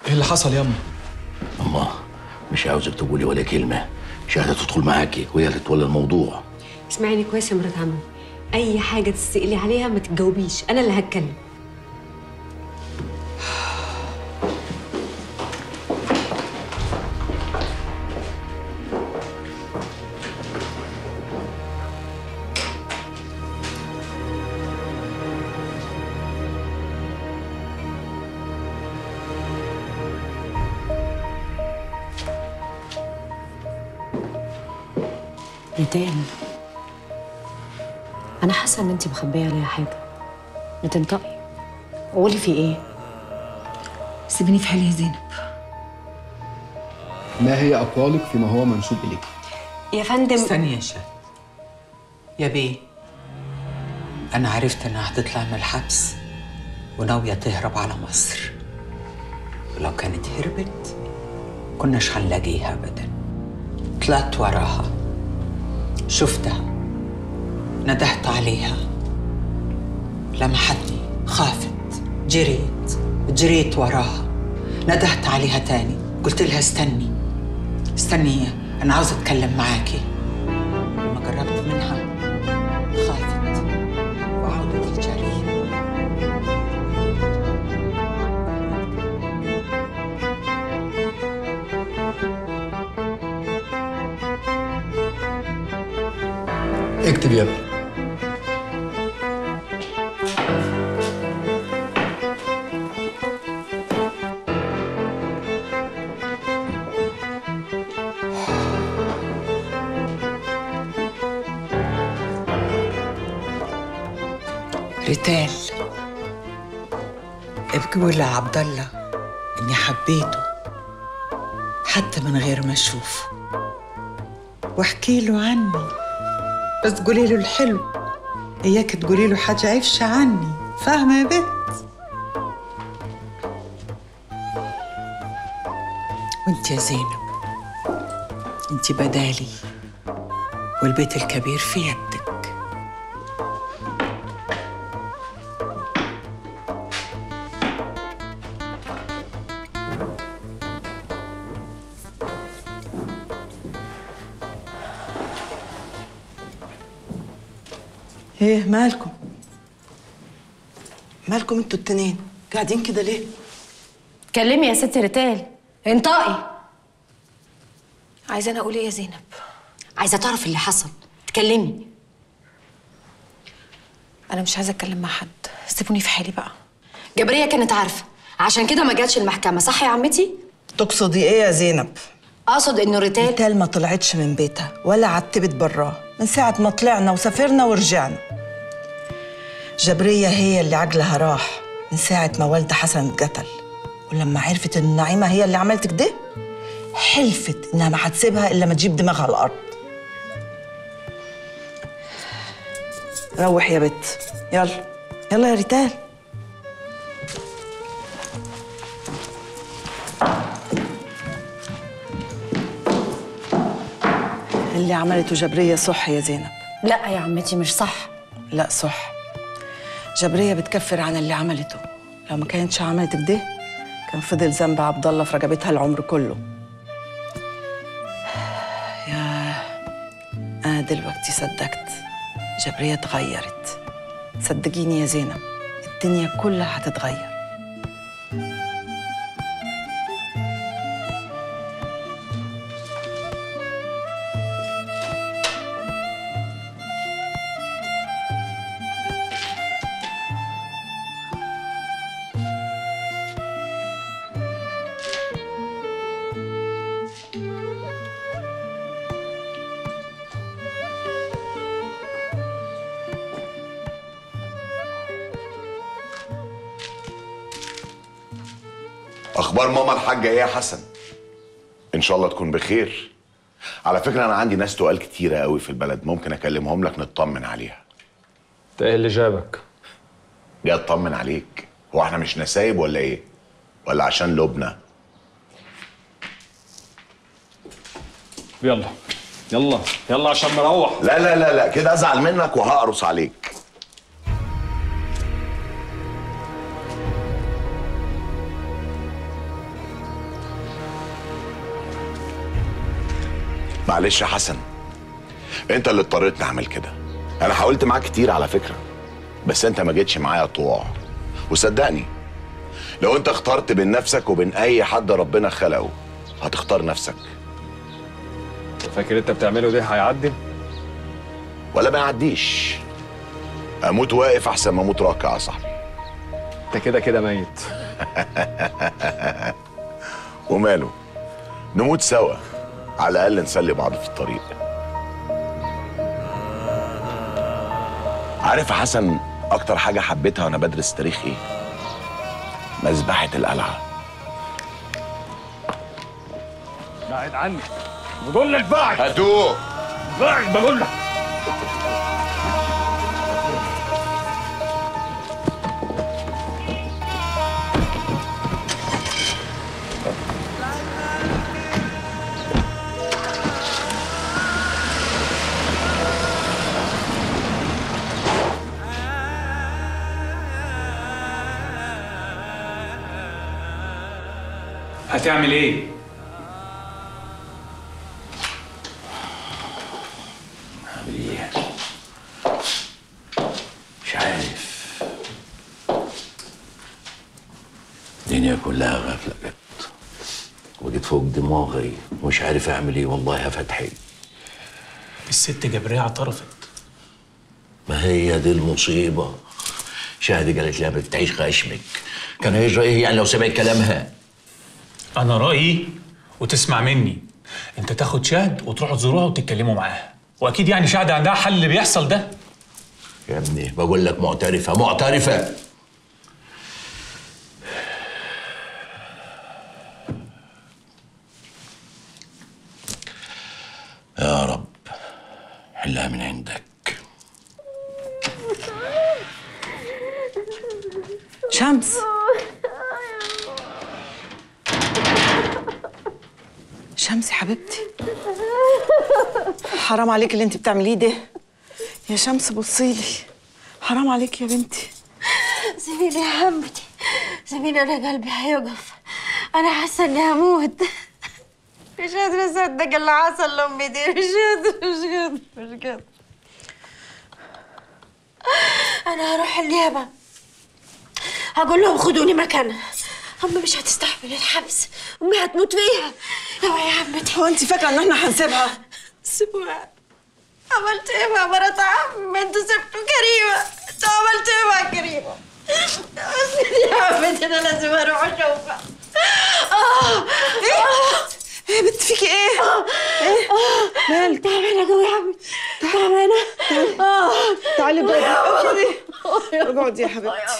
ايه اللي حصل ياما اما مش عاوزك تقولي ولا كلمه شهدة تدخل معاكي وهي اللي تولى الموضوع اسمعيني كويس يا مرات عمي اي حاجه تستقلي عليها ما تتجاوبيش انا اللي هتكلم ريتان انا حاسه ان انت مخبيه عليا حاجه ما تنطقي قولي في ايه سيبيني في حالي يا زينب ما هي اقوالك فيما هو منسوب اليك يا فندم استني يا شاد يا بيه أنا عرفت إنها هتطلع من الحبس وناوية تهرب على مصر ولو كانت هربت كناش هنلاقيها أبدا طلعت وراها شفتها ندهت عليها لمحتني خافت جريت جريت وراها ندهت عليها تاني قلت لها استني استني أنا عاوزة أتكلم معاكي لما قربت منها خافت وعودت الجري اكتب يا ابني ريتال ابكي ولا عبد الله اني حبيته حتى من غير ما اشوفه واحكي له عني بس قولي له الحلو اياك تقولي له حاجه عفشه عني فاهمه يا بنت وانت يا زينب انت بدالي والبيت الكبير في يدك ايه مالكم مالكم انتوا التنين قاعدين كده ليه اتكلمي يا ست ريتال انطقي عايزه انا اقول ايه يا زينب عايزه تعرف اللي حصل اتكلمي انا مش عايزه اتكلم مع حد سيبوني في حالي بقى جبريه كانت عارفه عشان كده ما جاتش المحكمه صح يا عمتي تقصدي ايه يا زينب اقصد انه ريتال ريتال ما طلعتش من بيتها ولا عتبت براه من ساعة ما طلعنا وسافرنا ورجعنا جبرية هي اللي عجلها راح من ساعة ما والد حسن اتقتل ولما عرفت ان نعيمة هي اللي عملت كده حلفت انها ما هتسيبها الا ما تجيب دماغها على الارض روح يا بت يلا يلا يا ريتال اللي عملته جبرية صح يا زينب لا يا عمتي مش صح لا صح جبرية بتكفر عن اللي عملته لو ما كانتش عملت كده كان فضل ذنب عبد الله في رقبتها العمر كله يا أنا دلوقتي صدقت جبرية اتغيرت صدقيني يا زينب الدنيا كلها هتتغير اخبار ماما الحاجه ايه يا حسن ان شاء الله تكون بخير على فكره انا عندي ناس تقال كتيره قوي في البلد ممكن اكلمهم لك نطمن عليها انت ايه اللي جابك جاي اطمن عليك هو احنا مش نسايب ولا ايه ولا عشان لبنى يلا يلا يلا عشان نروح لا لا لا لا كده ازعل منك وهقرص عليك معلش يا حسن انت اللي اضطريت نعمل كده انا حاولت معاك كتير على فكره بس انت ما جيتش معايا طوع وصدقني لو انت اخترت بين نفسك وبين اي حد ربنا خلقه هتختار نفسك فاكر انت بتعمله ده هيعدي ولا ما يعديش اموت واقف احسن ما اموت راكع يا صاحبي انت كده كده ميت وماله نموت سوا على الاقل نسلي بعض في الطريق عارف يا حسن اكتر حاجه حبيتها وانا بدرس تاريخ ايه مذبحه القلعه بعد عني بقول لك بعد هاتوه بعد بقول لك هتعمل ايه؟ اعمل ايه مش عارف الدنيا كلها غفلة جت وجيت فوق دماغي مش عارف اعمل ايه والله يا فتحي الست جبرية اعترفت ما هي دي المصيبة شاهدة قالت لها بتعيش غشمك كان هيجرى ايه يعني لو سمعت كلامها انا رأيي وتسمع مني انت تاخد شهد وتروحوا تزوروها وتتكلموا معاها واكيد يعني شهد عندها حل اللي بيحصل ده يا ابني بقول لك معترفة معترفة يا رب حلها من عندك شمس شمس يا حبيبتي حرام عليك اللي انت بتعمليه ده يا شمس بصيلي حرام عليك يا بنتي سيبيني يا حبيبتي سيبيني انا قلبي هيقف انا حاسه اني هموت مش قادره اصدق اللي حصل لامي دي مش قادره مش قادره مش قادره انا هروح النيابه هقول لهم خدوني مكانها امي مش هتستحمل الحبس امي هتموت فيها اوعي يا عمتي هو انت فاكره ان احنا هنسيبها سيبوها عملت ايه مع مرات عم انتوا سبتوا كريمه انتوا عملتوا ايه مع كريمه يا عمتي انا لازم اروح اشوفها اه ايه يا بنت فيكي ايه؟ ايه؟ مالك؟ تعبانه قوي يا عمتي تعبانه اه تعالي اقعدي اقعدي اقعدي يا حبيبتي